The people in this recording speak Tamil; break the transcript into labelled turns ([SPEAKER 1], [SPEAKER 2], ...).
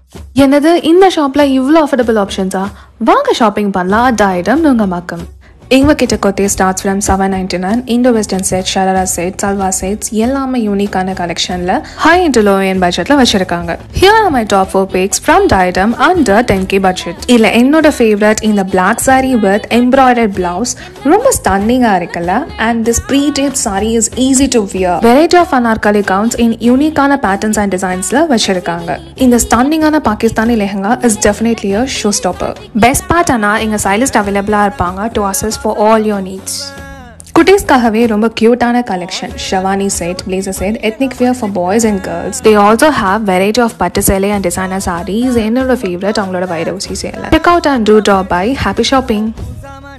[SPEAKER 1] என்னது இந்த ஷாப்ல இவ்வளோ அஃபோர்டபுள் ஆப்ஷன்ஸா வாங்க ஷாப்பிங் பண்ணலாம் டைடம் நுங்கம்பாக்கம் எங்க கிட்ட கொத்தே starts from seven ninety nine Indo western set sharara set salwar sets எல்லாமே யூனிக்கான கலெக்ஷன்ல ஹை இன்டு லோ என் பட்ஜெட்ல வச்சிருக்காங்க here are my top four picks from டைடம் அண்டர் டென் கே பட்ஜெட் இல்ல என்னோட ஃபேவரட் இந்த black saree with embroidered blouse ரொம்ப ஸ்டன்னிங்கா இருக்குல்ல and this predraped saree is easy to wear variety of Anarkali gowns in யூனிக்கான பேட்டர்ன்ஸ் அண்ட் டிசைன்ஸ்ல வச்சிருக்காங்க இந்த ஸ்டன்னிங்கான Pakistani lehenga is definitely a showstopper best part ஆனா இங்க ஸ்டைலிஸ்ட் அவைலபிளா இருப்பாங்க to assist for all your needs குட்டீஸ்க்காகவே ரொம்ப கியூட்டான collection sherwani set blazer set ethnic wear for boys and girls they also have variety of பட்டு சேலை அண்ட் டிசைனர் சாரீஸ் என்னோட ஃபேவரட் அவங்களோட வைரவுசி சேலை check out and do drop by happy shopping